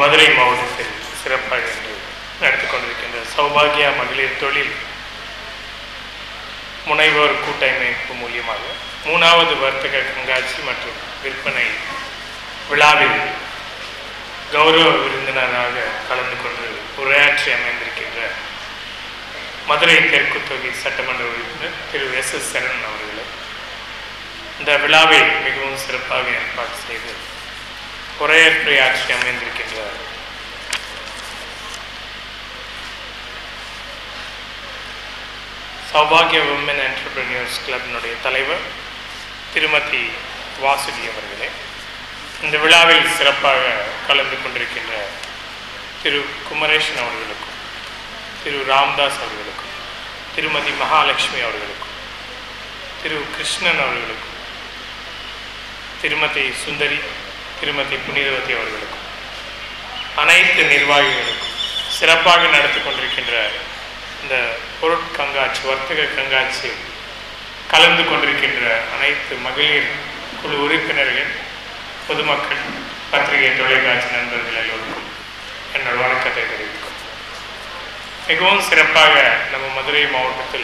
மதுரை மாவட்டத்தில் சிறப்பாக என்று நடத்தி கொண்டிருக்கின்ற சௌபாகியா மகளிர் தொழில் முனைவோர் கூட்டமைப்பு மூலியமாக மூணாவது வர்த்தக கண்காட்சி மற்றும் விற்பனை விழாவில் கௌரவ விருந்தினராக கலந்து கொண்டு உரையாற்றி அமைந்திருக்கின்ற மதுரை தெற்கு தொகுதி சட்டமன்ற உறுப்பினர் திரு எஸ் எஸ் சரண் அவர்களை இந்த விழாவை மிகவும் சிறப்பாக ஏற்பாடு செய்து உரையாற்றி ஆட்சி அமைந்திருக்கின்ற சௌபாகிய உமன் என்டர்பிரினியர்ஸ் கிளப்பினுடைய தலைவர் திருமதி வாசுதி அவர்களே இந்த விழாவில் சிறப்பாக கலந்து கொண்டிருக்கின்ற திரு குமரேஷன் அவர்களுக்கும் திரு ராம்தாஸ் அவர்களுக்கும் திருமதி மகாலட்சுமி அவர்களுக்கும் திரு கிருஷ்ணன் அவர்களுக்கும் திருமதி சுந்தரி திருமதி புனிதவதி அவர்களுக்கும் அனைத்து நிர்வாகிகளுக்கும் சிறப்பாக நடத்தி கொண்டிருக்கின்ற இந்த பொருட்கண்காட்சி வர்த்தக கண்காட்சி கலந்து கொண்டிருக்கின்ற அனைத்து மகளிர் குழு உறுப்பினர்கள் பொதுமக்கள் பத்திரிகை தொலைக்காட்சி நண்பர்கள் எல்லோருக்கும் என்னோட வணக்கத்தை தெரிவிக்கும் மிகவும் சிறப்பாக நம்ம மதுரை மாவட்டத்தில்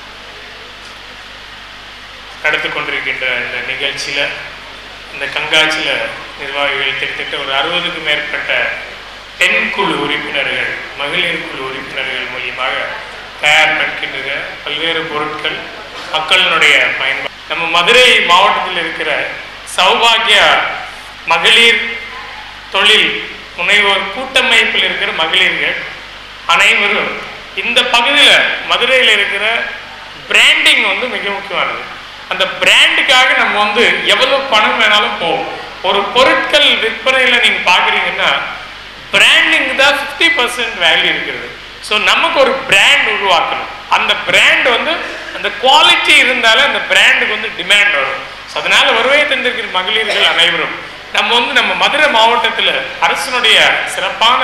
நடத்தி கொண்டிருக்கின்ற இந்த நிகழ்ச்சியில் இந்த கண்காட்சியில் நிர்வாகிகள் கிட்டத்தட்ட ஒரு அறுபதுக்கு மேற்பட்ட பெண் குழு உறுப்பினர்கள் மகளிர் குழு உறுப்பினர்கள் மூலியமாக தயார்படுகின்ற பல்வேறு பொருட்கள் மக்களினுடைய பயன்பாடு நம்ம மதுரை மாவட்டத்தில் இருக்கிற சௌபாகிய மகளிர் தொழில் முனைவோர் கூட்டமைப்பில் இருக்கிற மகளிர்கள் அனைவரும் இந்த பகுதியில் மதுரையில் இருக்கிற பிராண்டிங் வந்து மிக முக்கியமானது அந்த பிராண்டுக்காக நம்ம வந்து எவ்வளவு பணம் வேணாலும் போகும் ஒரு பொருட்கள் விற்பனையில் நீங்கள் பார்க்குறீங்கன்னா பிராண்டிங் தான் ஃபிஃப்டி பர்சன்ட் வேல்யூ இருக்கிறது ஸோ நமக்கு ஒரு பிராண்ட் உருவாக்கணும் அந்த பிராண்ட் வந்து அந்த குவாலிட்டி இருந்தாலே அந்த பிராண்டுக்கு வந்து டிமாண்ட் வரும் ஸோ அதனால வருவாயை தந்திருக்கிற மகளிர்கள் அனைவரும் நம்ம வந்து நம்ம மதுரை மாவட்டத்தில் அரசனுடைய சிறப்பான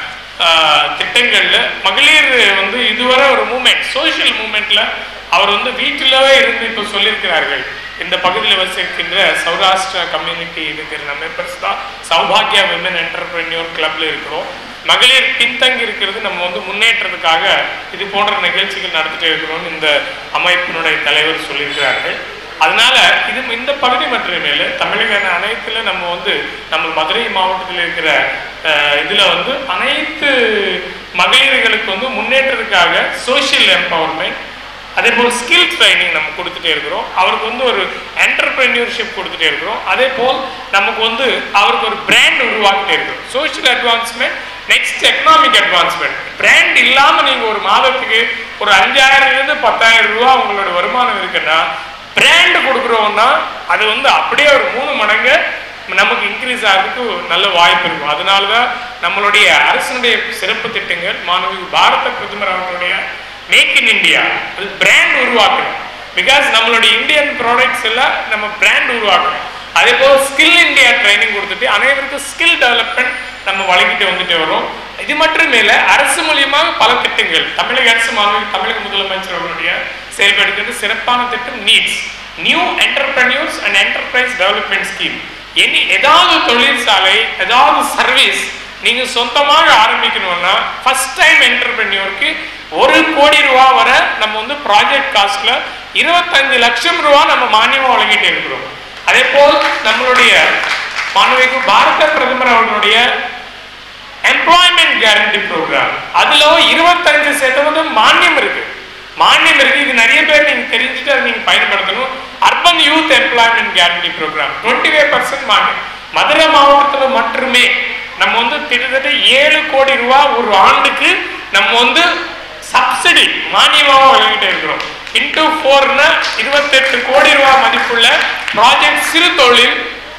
ஆஹ், திட்டங்கள்ல மகளிர் வந்து இதுவரை ஒரு மூமெண்ட் சோஷியல் மூமெண்ட்ல அவர் வந்து வீட்டிலவே இருந்து இப்போ சொல்லியிருக்கிறார்கள் இந்த பகுதியில் வசிக்கின்ற சௌராஷ்டிரா கம்யூனிட்டி இருக்கிற மெம்பர்ஸ் தான் சௌபாகியா விமன் என்டர்பிரினியோர் கிளப்ல இருக்கிறோம் மகளிர் பின்தங்கி இருக்கிறது நம்ம வந்து முன்னேற்றத்துக்காக இது போன்ற நிகழ்ச்சிகள் நடத்திட்டு இருக்கிறோம் இந்த அமைப்பினுடைய தலைவர் சொல்லியிருக்கிறார்கள் அதனால இது இந்த பகுதி மட்டுமேல தமிழக அனைத்துல நம்ம வந்து நம்ம மதுரை மாவட்டத்தில் இருக்கிற அஹ், இதுல வந்து அனைத்து மகளிர்களுக்கு வந்து முன்னேற்றத்துக்காக சோஷியல் எம்பவர்மெண்ட் அதே போல் ஸ்கில் ட்ரைனிங் நம்ம கொடுத்துட்டே இருக்கிறோம் அவருக்கு வந்து ஒரு என்டர்பிரினியர்ஷிப் கொடுத்துட்டே இருக்கிறோம் அதே போல் நமக்கு வந்து அவருக்கு ஒரு பிராண்ட் உருவாக்கிட்டே இருக்கிறோம் social advancement next economic advancement brand இல்லாமல் நீங்கள் ஒரு மாதத்துக்கு ஒரு அஞ்சாயிரம்லேருந்து பத்தாயிரம் ரூபா உங்களோட வருமானம் இருக்குன்னா பிராண்ட் கொடுக்குறோம்னா அது வந்து அப்படியே ஒரு மூணு மடங்கு நமக்கு இன்க்ரீஸ் ஆகிறதுக்கு ஒரு நல்ல வாய்ப்பு இருக்கும் அதனால தான் நம்மளுடைய அரசனுடைய சிறப்பு திட்டங்கள் மாணவி பாரத பிரதமர் அவர்களுடைய மேக் இன் இந்தியா அது பிராண்ட் உருவாக்கணும் பிகாஸ் நம்மளுடைய இந்தியன் ப்ராடக்ட்ஸ் எல்லாம் நம்ம பிராண்ட் உருவாக்கணும் அதே போல் ஸ்கில் இந்தியா ட்ரைனிங் கொடுத்துட்டு அனைவருக்கும் ஸ்கில் டெவலப்மெண்ட் நம்ம வழங்கிட்டு வந்துட்டு வரோம் இது மட்டும் இல்ல அரசு மூலியமாக பல திட்டங்கள் தமிழக அரசு மாநில தமிழக முதலமைச்சர் அவர்களுடைய செயல்படுகின்ற சிறப்பான திட்டம் NEEDS new entrepreneurs and enterprise development scheme any ஏதாவது தொழிற்சாலை ஏதாவது சர்வீஸ் நீங்க சொந்தமாக ஆரம்பிக்கணும்னா ஃபர்ஸ்ட் டைம் என்டர்பிரனியூருக்கு ஒரு கோடி ரூபா வரை நம்ம வந்து ப்ராஜெக்ட் காஸ்ட்ல இருபத்தஞ்சு லட்சம் ரூபா நம்ம மானியமா வழங்கிட்டு இருக்கிறோம் அதே போல் நம்மளுடைய மாணவிக்கு பாரத பிரதமர் அவர்களுடைய எம்ப்ளாய்மெண்ட் கேரண்டி ப்ரோக்ராம் அதுல இருபத்தஞ்சு சதவீதம் மானியம் இருக்கு மானியம் இருக்கு இது நிறைய பேர் நீங்க தெரிஞ்சுட்டு அதை நீங்க பயன்படுத்தணும் urban youth employment guarantee program twenty five percent மானியம் மதுரை மாவட்டத்தில் மட்டுமே நம்ம வந்து கிட்டத்தட்ட ஏழு கோடி ரூபாய் ஒரு ஆண்டுக்கு நம்ம வந்து சப்சிடி மானியமாக வழங்கிட்டு இருக்கிறோம் இன்டூ ஃபோர்னா இருபத்தெட்டு கோடி ரூபாய் மதிப்புள்ள ப்ராஜெக்ட் சிறு தொழில்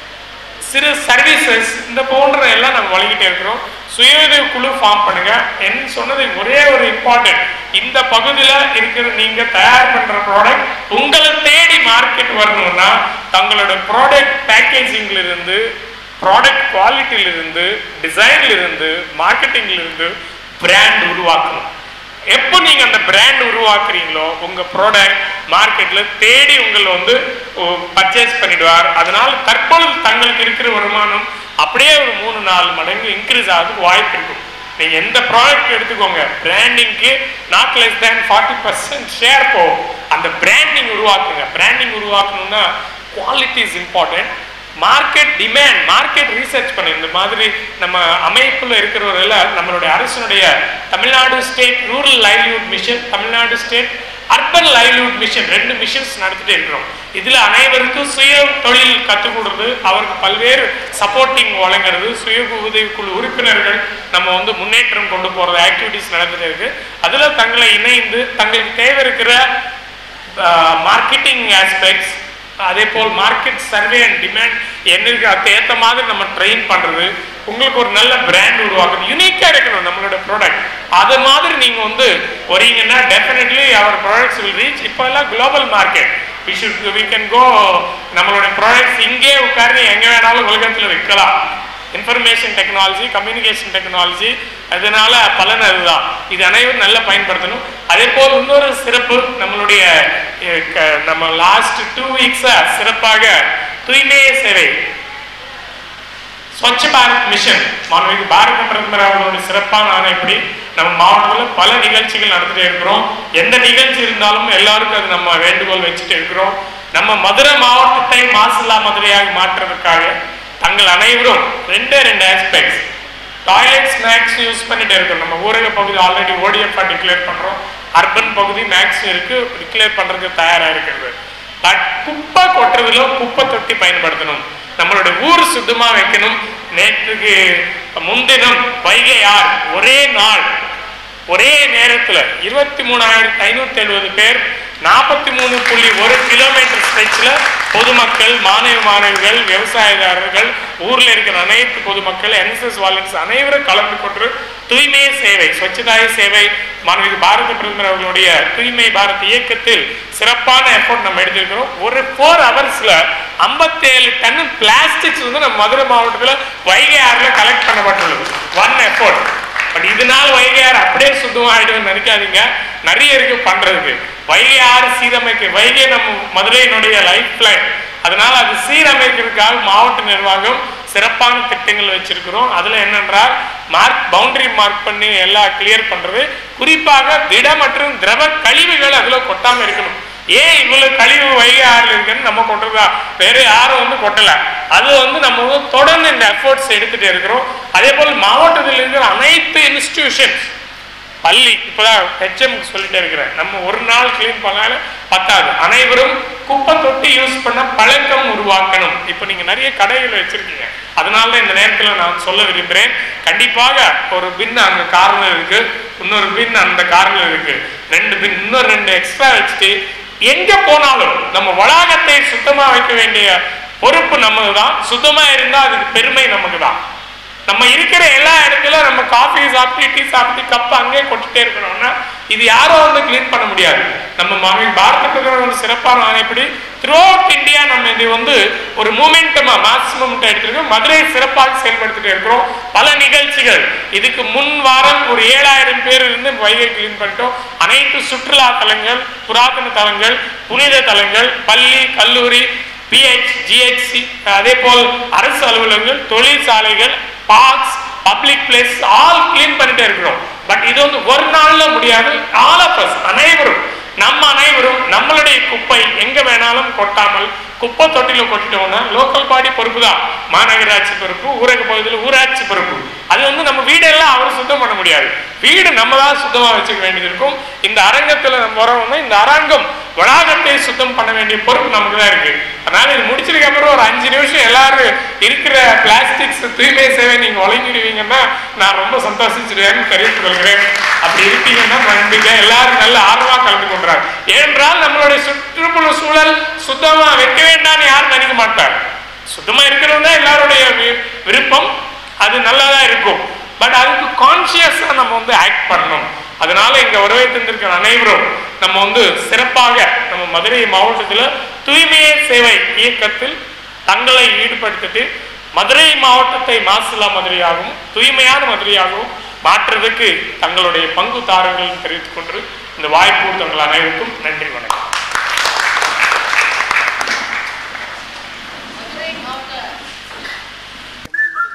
சிறு சர்வீசஸ் இந்த போன்ற எல்லாம் நம்ம வழங்கிட்டே இருக்கிறோம் சுயஉதவி குழு ஃபார்ம் பண்ணுங்க என்ன சொன்னது ஒரே ஒரு இம்பார்ட்டன்ட் இந்த பகுதியில் இருக்கிற நீங்க தயார் பண்ற ப்ராடக்ட் உங்களை தேடி மார்க்கெட் வரணும்னா தங்களோட ப்ராடக்ட் பேக்கேஜிங்ல இருந்து ப்ராடக்ட் குவாலிட்டியில இருந்து டிசைன்ல இருந்து மார்க்கெட்டிங்ல இருந்து பிராண்ட் உருவாக்கணும் எப்போ நீங்க அந்த பிராண்ட் உருவாக்குறீங்களோ உங்க ப்ராடக்ட் மார்க்கெட்ல தேடி உங்களை வந்து பர்ச்சேஸ் பண்ணிடுவார் அதனால தற்பொழுது தங்களுக்கு இருக்கிற வருமானம் அப்படியே ஒரு மூணு நாலு மடங்கு இன்க்ரீஸ் ஆகிறதுக்கு வாய்ப்பு இருக்கும் நீங்க எந்த ப்ராடக்ட் எடுத்துக்கோங்க பிராண்டிங்க்கு not less than forty percent share போகும் அந்த பிராண்டிங் உருவாக்குங்க பிராண்டிங் உருவாக்கணும்னா quality is important market demand market research பண்ணி இந்த மாதிரி நம்ம அமைப்புல இருக்கிறவர்கள் நம்மளுடைய அரசனுடைய Tamil Nadu state rural livelihood mission Tamil Nadu state urban livelihood mission ரெண்டு மிஷன்ஸ் நடத்திட்டே இருக்கிறோம் இதுல அனைவருக்கும் சுய தொழில் கற்றுக் கொடுறது அவருக்கு பல்வேறு சப்போர்ட்டிங் வழங்குறது சுய உதவிக்குழு உறுப்பினர்கள் நம்ம வந்து முன்னேற்றம் கொண்டு போறது ஆக்டிவிட்டிஸ் நடந்துட்டு இருக்கு அதுல தங்களை இணைந்து தங்களுக்கு தேவை இருக்கிற மார்க்கெட்டிங் ஆஸ்பெக்ட்ஸ் அதே போல் மார்க்கெட் சர்வே அண்ட் டிமாண்ட் என்ன இருக்கு அதுக்கு ஏற்ற மாதிரி நம்ம ட்ரெயின் பண்றது உங்களுக்கு ஒரு நல்ல பிராண்ட் உருவாக்கணும் யூனிக்கா இருக்கணும் நம்மளோட ப்ராடக்ட் அது மாதிரி நீங்க வந்து வரீங்கன்னா definitely our products will reach இப்போ எல்லாம் global market we should we can go நம்மளோட ப்ராடக்ட்ஸ் இங்கே உட்கார்ந்து எங்க வேணாலும் உலகத்துல விற்கலாம் இன்ஃபர்மேஷன் டெக்னாலஜி கம்யூனிகேஷன் டெக்னாலஜி அதனால பலன் அதுதான் இது அனைவரும் நல்லா பயன்படுத்தணும் அதே போல் இன்னொரு சிறப்பு நம்மளுடைய அஹ், க- நம்ம லாஸ்ட் டூ வீக்ஸா சிறப்பாக தூய்மை சேவை ஸ்வச்ச பாரத் மிஷன் மாண்புமிகு பாரத பிரதமர் அவர்களுடைய சிறப்பான ஆணைப்படி நம்ம மாவட்டத்தில் பல நிகழ்ச்சிகள் நடத்திட்டே இருக்கிறோம் எந்த நிகழ்ச்சி இருந்தாலும் எல்லாருக்கும் அது நம்ம வேண்டுகோள் வச்சுட்டு இருக்கிறோம் நம்ம மதுரை மாவட்டத்தை மாசில்லா மதுரையாக மாற்றுறதுக்காக தங்கள் அனைவரும் ரெண்டே ரெண்டு ஆஸ்பெக்ட்ஸ் டாய்லெட் ஸ்நாக்ஸ் யூஸ் பண்ணிட்டு இருக்கோம் நம்ம ஊரக பகுதி ஆல்ரெடி ஓடிஎஃப்ஆ டிக்ளேர் பண்றோம் அர்பன் பகுதி மேக்ஸ் இருக்கு டிக்ளேர் பண்றதுக்கு தயாரா இருக்கிறது பட் குப்பை கொட்டுறதுல குப்பை தொட்டி பயன்படுத்தணும் நம்மளுடைய ஊர் சுத்தமா வைக்கணும் நேற்றுக்கு முன்தினம் வைகை ஆர் ஒரே நாள் ஒரே நேரத்துல இருபத்தி மூணாயிரத்தி ஐநூத்தி எழுபது பேர் நாற்பத்தி மூணு புள்ளி ஒரு கிலோமீட்டர் ஸ்ட்ரெச்ல பொதுமக்கள் மாணவ மாணவிகள் விவசாயதாரர்கள் ஊர்ல இருக்கிற அனைத்து பொதுமக்கள் என்எஸ்எஸ் வாலன்ஸ் அனைவரும் கலந்து கொண்டு தூய்மை சேவை ஸ்வச்சதாய சேவை மாணவி பாரத பிரதமர் அவர்களுடைய தூய்மை பாரத் இயக்கத்தில் சிறப்பான எஃபோர்ட் நம்ம எடுத்திருக்கிறோம் ஒரு ஃபோர் ஹவர்ஸ்ல ஐம்பத்தேழு டன் பிளாஸ்டிக்ஸ் வந்து நம்ம மதுரை மாவட்டத்தில் வைகை ஆறுல கலெக்ட் பண்ணப்பட்டுள்ளது ஒன் எஃபோர்ட் பட் இதனால வைகை ஆறு அப்படியே சுத்தமாயிடும் நினைக்காதீங்க நிறைய இருக்கு பண்றதுக்கு வைகை ஆறு சீரமைக்க வைகை நம்ம மதுரையினுடைய லைஃப் லைன் அதனால அது சீரமைக்கிறதுக்காக மாவட்ட நிர்வாகம் சிறப்பான திட்டங்கள் வச்சிருக்கிறோம் அதுல என்னென்றால் மார்க் பவுண்டரி மார்க் பண்ணி எல்லாம் கிளியர் பண்றது குறிப்பாக திட மற்றும் திரவ கழிவுகள் அதுல கொட்டாம இருக்கணும் ஏன் இவ்வளவு கழிவு வைகை ஆறுல இருக்குன்னு நம்ம கொட்டுறதா வேற யாரும் வந்து கொட்டல அது வந்து நம்ம வந்து தொடர்ந்து இந்த எஃபோர்ட்ஸ் எடுத்துட்டு இருக்கிறோம் அதே போல் மாவட்டத்தில் இருக்கிற அனைத்து இன்ஸ்டிடியூஷன்ஸ் பள்ளி இப்பதான் ஹெச்எம் சொல்லிட்டே இருக்கிறேன் நம்ம ஒரு நாள் கிளீன் பண்ணாலும் பத்தாது அனைவரும் குப்பை தொட்டி யூஸ் பண்ண பழக்கம் உருவாக்கணும் இப்போ நீங்க நிறைய கடைகள் வச்சிருக்கீங்க அதனால தான் இந்த நேரத்தில் நான் சொல்ல விரும்புகிறேன் கண்டிப்பாக ஒரு பின் அங்க கார்னர் இருக்கு இன்னொரு பின் அந்த கார்னர் இருக்கு ரெண்டு பின் இன்னொரு ரெண்டு எக்ஸ்ட்ரா வச்சுட்டு எங்க போனாலும் நம்ம வளாகத்தை சுத்தமா வைக்க வேண்டிய பொறுப்பு நமக்கு தான் சுத்தமா இருந்தா அதுக்கு பெருமை நமக்கு தான் நம்ம இருக்கிற எல்லா இடத்துலயும் நம்ம காஃபி சாப்பிட்டு டீ சாப்பிட்டு கப் அங்கேயே கொட்டிட்டே இருக்கணும்னா இது யாரும் வந்து கிளீன் பண்ண முடியாது நம்ம மாணவி பாரத பிரதமர் வந்து சிறப்பான ஆணைப்படி த்ரூ இந்தியா நம்ம இது வந்து ஒரு மூமெண்டமா மேக்சிமம் எடுத்திருக்கோம் மதுரை சிறப்பாக செயல்படுத்திட்டு இருக்கிறோம் பல நிகழ்ச்சிகள் இதுக்கு முன் வாரம் ஒரு ஏழாயிரம் பேர் இருந்து வைகை கிளீன் பண்ணிட்டோம் அனைத்து சுற்றுலா தலங்கள் புராதன தலங்கள் புனித தலங்கள் பள்ளி கல்லூரி பிஹெச் ஜிஹெச்சி அதே போல் அரசு அலுவலகங்கள் தொழிற்சாலைகள் parks public place all clean பண்ணிட்டே இருக்கிறோம் பட் இது வந்து ஒரு நாள்ல முடியாது ஆல் ஆஃப் அஸ் அனைவரும் நம்ம அனைவரும் நம்மளுடைய குப்பை எங்க வேணாலும் கொட்டாமல் குப்பை தொட்டில கொட்டிட்டோம்னா லோக்கல் பாடி பொறுப்பு தான் மாநகராட்சி பொறுப்பு ஊரக பகுதியில் ஊராட்சி பொறுப்பு அது வந்து நம்ம வீடெல்லாம் அவர் சுத்தம் பண்ண முடியாது வீடு நம்ம தான் சுத்தமா வச்சுக்க வேண்டியது இருக்கும் இந்த அரங்கத்துல நம்ம வரோம்னா இந்த அரங்கம் வளாகத்தை சுத்தம் பண்ண வேண்டிய பொறுப்பு நமக்கு தான் இருக்கு அதனால இது முடிச்சதுக்கு அப்புறம் ஒரு அஞ்சு நிமிஷம் எல்லாரும் இருக்கிற பிளாஸ்டிக்ஸ் தூய்மை சேவை நீங்க வழங்கிடுவீங்கன்னா நான் ரொம்ப சந்தோஷிச்சிடுவேன்னு தெரிவித்துக் கொள்கிறேன் அப்படி இருப்பீங்கன்னா நம்பிக்கை எல்லாரும் நல்ல ஆர்வமா கலந்து கொள்றாங்க ஏனென்றால் நம்மளுடைய சுற்றுப்புற சூழல் சுத்தமா வைக்க வேண்டாம்னு யாரும் நினைக்க மாட்டார் சுத்தமா இருக்கிறது தான் எல்லாருடைய வி- விருப்பம் அது நல்லதா இருக்கும் பட் அதுக்கு கான்சியஸா நம்ம வந்து ஆக்ட் பண்ணணும் அதனால இங்க வருகை தந்திருக்கிற அனைவரும் நம்ம வந்து சிறப்பாக நம்ம மதுரை மாவட்டத்துல தூய்மையே சேவை இயக்கத்தில் தங்களை ஈடுபடுத்திட்டு மதுரை மாவட்டத்தை மாசில்லா மதுரையாகவும் தூய்மையான மதுரையாகவும் மாற்றுறதுக்கு தங்களுடைய பங்கு தாரர்கள் தெரிவித்துக் கொண்டு இந்த வாய்ப்பு தங்கள் அனைவருக்கும் நன்றி வணக்கம் மதுரை மாவட்ட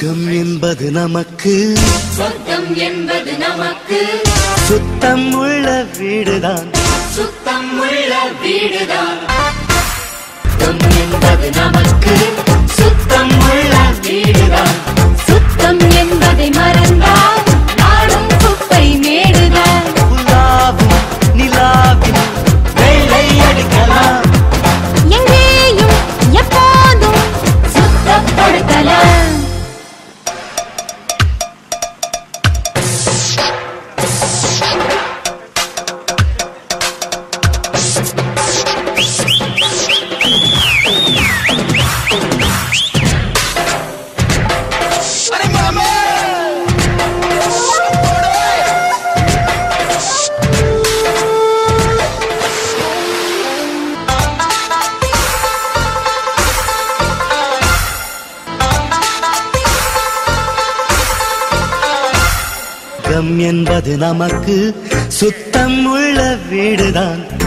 சொர்க்கம் என்பது நமக்கு சொர்க்கம் என்பது நமக்கு சுத்தம் உள்ள வீடுதான் சுத்தம் உள்ள வீடுதான் சொர்க்கம் என்பது நமக்கு சுத்தம் உள்ள வீடுதான் சுத்தம் என்பதை மறந்தால் நாடும் குப்பை மேடுதான் உலாவும் நிலாவின் வெள்ளை அடிக்கலாம் எங்கேயும் எப்போதும் சுத்தப்படுத்தலாம் சொர்க்கம் என்பது நமக்கு சுத்தம் உள்ள வீடுதான்